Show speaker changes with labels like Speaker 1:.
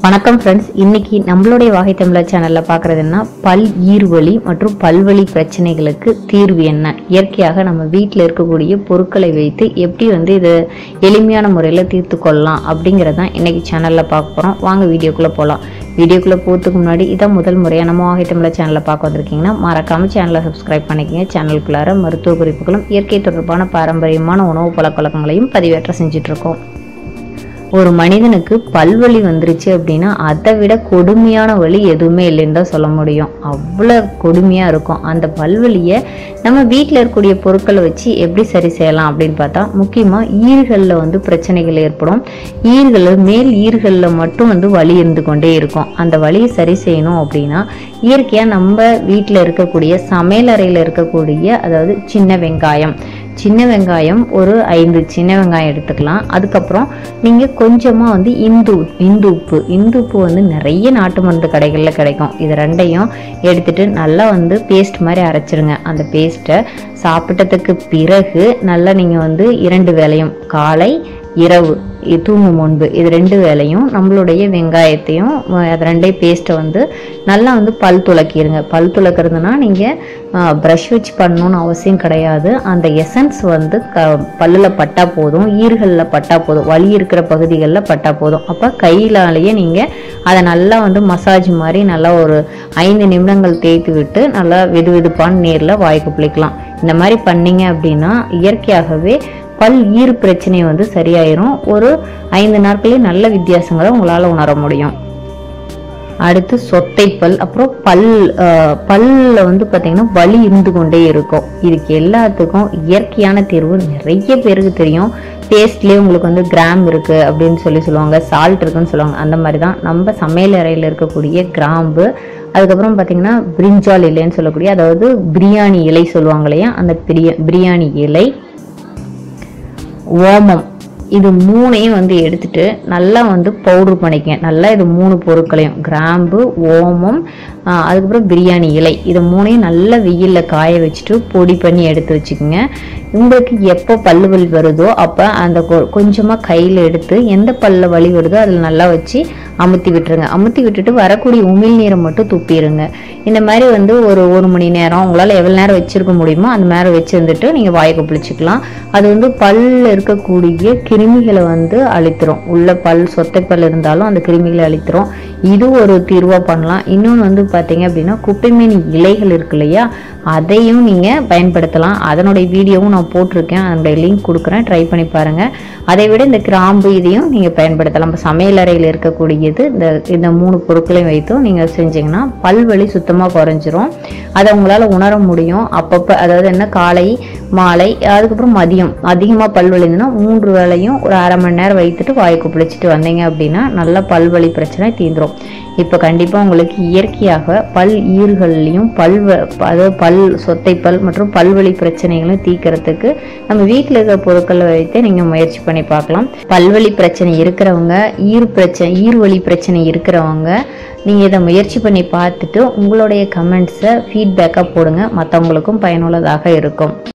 Speaker 1: வணக்கம் ஃப்ரெண்ட்ஸ் இன்னைக்கு நம்மளுடைய வாகை தமிழர் சேனல்ல பார்க்கறது என்ன பல் ஈர்வலி மற்றும் பல்வலி பிரச்சனைகளுக்கு தீர்வு என்ன இயற்கையாக நம்ம வீட்டில் இருக்கக்கூடிய பொருட்களை வைத்து எப்படி வந்து இதை எளிமையான முறையில் தீர்த்து கொள்ளலாம் அப்படிங்கிறதான் இன்னைக்கு சேனல்ல பார்க்க போறோம் வாங்க வீடியோக்குள்ள போகலாம் வீடியோக்குள்ள போகிறதுக்கு முன்னாடி இதான் முதல் முறையாக நம்ம வாகை தமிழர் சேனலை பார்க்க வந்திருக்கீங்கன்னா மறக்காம சேனலை சப்ஸ்கிரைப் பண்ணிக்கங்க சேனலுக்குள்ளார மருத்துவ குறிப்புகளும் இயற்கை தொடர்பான பாரம்பரியமான உணவு பழக்கவழக்கங்களையும் பதிவேற்ற செஞ்சுட்டு இருக்கோம் ஒரு மனிதனுக்கு பல்வலி வந்துருச்சு அப்படின்னா அதை விட கொடுமையான வலி எதுவுமே இல்லைன்னு தான் சொல்ல முடியும் அவ்வளோ கொடுமையாக இருக்கும் அந்த பல்வலியை நம்ம வீட்டில் இருக்கக்கூடிய பொருட்களை வச்சு எப்படி சரி செய்யலாம் அப்படின்னு பார்த்தா முக்கியமாக ஈர்களில் வந்து பிரச்சனைகள் ஏற்படும் ஈர்களில் மேல் ஈர்களில் மட்டும் வந்து வலி இருந்து கொண்டே இருக்கும் அந்த வலியை சரி செய்யணும் அப்படின்னா இயற்கையாக நம்ம வீட்டில் இருக்கக்கூடிய சமையலறையில் இருக்கக்கூடிய அதாவது சின்ன வெங்காயம் சின்ன வெங்காயம் ஒரு ஐந்து சின்ன வெங்காயம் எடுத்துக்கலாம் அதுக்கப்புறம் நீங்கள் கொஞ்சமாக வந்து இந்து இந்து உப்பு இந்து உப்பு வந்து நிறைய நாட்டு மருந்து கடைகளில் கிடைக்கும் இது ரெண்டையும் எடுத்துட்டு நல்லா வந்து பேஸ்ட் மாதிரி அரைச்சிருங்க அந்த பேஸ்ட்டை சாப்பிட்டதுக்கு பிறகு நல்லா நீங்கள் வந்து இரண்டு வேளையும் காலை இரவு இ- தூங்கும் முன்பு இது ரெண்டு வேலையும் நம்மளுடைய வெங்காயத்தையும் அஹ், அது ரெண்டையும் பேஸ்ட்டை வந்து நல்லா வந்து பல் துளக்கிடுங்க பல் துளக்குறதுனா நீங்கள் ப்ரஷ் வச்சு பண்ணணும்னு அவசியம் கிடையாது அந்த எசன்ஸ் வந்து க பல்லில் பட்டா போதும் ஈர்களில் பட்டா போதும் வலி இருக்கிற பகுதிகளில் பட்டா போதும் அப்போ கையிலாலேயே நீங்கள் அதை நல்லா வந்து மசாஜ் மாதிரி நல்லா ஒரு ஐந்து நிமிடங்கள் தேய்த்து விட்டு நல்லா வெது வெதுப்பான நீரில் வாய்க்கு பிடிக்கலாம் இந்த மாதிரி பண்ணீங்க அப்படின்னா இயற்கையாகவே பல் ஈறு பிரச்சனை வந்து சரியாயிரும் ஒரு ஐந்து நாட்களே நல்ல வித்தியாசங்களை உங்களால் உணர முடியும் அடுத்து சொத்தை பல் அப்புறம் பல் அஹ், பல்ல வந்து பார்த்தீங்கன்னா வலி இருந்து கொண்டே இருக்கும் இதுக்கு எல்லாத்துக்கும் இயற்கையான தீர்வு நிறைய பேருக்கு தெரியும் பேஸ்ட்லேயே உங்களுக்கு வந்து கிராம் இருக்கு அப்படின்னு சொல்லி சொல்லுவாங்க சால்ட் இருக்குன்னு சொல்லுவாங்க அந்த மாதிரி தான் நம்ம சமையல் அறையில் இருக்கக்கூடிய கிராம்பு அதுக்கப்புறம் பார்த்தீங்கன்னா பிரிஞ்சால் இலைன்னு சொல்லக்கூடிய அதாவது பிரியாணி இலை சொல்லுவாங்க இல்லையா அந்த பிரியா பிரியாணி இலை ஓமம் இது மூணையும் வந்து எடுத்துட்டு நல்லா வந்து பவுடர் பண்ணிக்கங்க நல்லா இது மூணு பொருட்களையும் கிராம்பு ஓமம் ஆஹ் அதுக்கப்புறம் பிரியாணி இலை இது மூணையும் நல்லா வெயிலில் காய வச்சுட்டு பொடி பண்ணி எடுத்து வச்சுக்கோங்க உங்களுக்கு எப்போ பல்லு வலி வருதோ அப்போ அந்த கொ- கொஞ்சமா கையில் எடுத்து எந்த பல்ல வலி வருதோ அதில் நல்லா வச்சு அமுத்தி விட்டுருங்க அமுத்தி விட்டுட்டு வரக்கூடிய உமிழ் நீரை மட்டும் துப்பிடுங்க இந்த மாதிரி வந்து ஒரு ஒரு மணி நேரம் உங்களால் எவ்வளோ நேரம் வச்சிருக்க முடியுமோ அந்த மாதிரி வச்சிருந்துட்டு நீங்கள் வாய்க்கு பிடிச்சிக்கலாம் அது வந்து பல்ல இருக்கக்கூடிய கிருமிகளை வந்து அழித்திரும் உள்ள பல் சொத்தை பல் இருந்தாலும் அந்த கிருமிகளை அழித்திரும் இது ஒரு தீர்வாக பண்ணலாம் இன்னொன்று வந்து பார்த்தீங்க அப்படின்னா குப்பைமேனி இலைகள் இருக்கு இல்லையா அதையும் நீங்கள் பயன்படுத்தலாம் அதனுடைய வீடியோவும் நான் போட்டிருக்கேன் அதனுடைய லிங்க் கொடுக்குறேன் ட்ரை பண்ணி பாருங்கள் அதை விட இந்த கிராம்பு இதையும் நீங்கள் பயன்படுத்தலாம் நம்ம சமையலறையில் இருக்கக்கூடியது இந்த இந்த மூணு பொருட்களையும் வைத்தும் நீங்கள் செஞ்சீங்கன்னா பல்வலி சுத்தமாக குறைஞ்சிரும் அதை உங்களால் உணர முடியும் அப்பப்போ அதாவது என்ன காலை மாலை அதுக்கப்புறம் மதியம் அதிகமாக பல்வலி இருந்ததுன்னா மூன்று வேளையும் ஒரு அரை மணி நேரம் வைத்துட்டு வாய்க்கு பிடிச்சிட்டு வந்தீங்க அப்படின்னா நல்ல பல்வலி பிரச்சனை தீந்துரும் இப்போ கண்டிப்பாக உங்களுக்கு இயற்கையாக பல் ஈறுகள்லையும் பல் வ- அதாவது பல் சொத்தை பல் மற்றும் பல்வலி பிரச்சனைகளையும் தீர்க்கறதுக்கு நம்ம வீட்டில் இருக்கிற பொருட்களை வைத்து நீங்கள் முயற்சி பண்ணி பார்க்கலாம் பல்வலி பிரச்சனை இருக்கிறவங்க ஈர் பிரச்சனை ஈர்வலி பிரச்சனை இருக்கிறவங்க நீங்கள் இதை முயற்சி பண்ணி பார்த்துட்டு உங்களுடைய கமெண்ட்ஸை ஃபீட்பேக்காக போடுங்க மற்றவங்களுக்கும் பயனுள்ளதாக இருக்கும்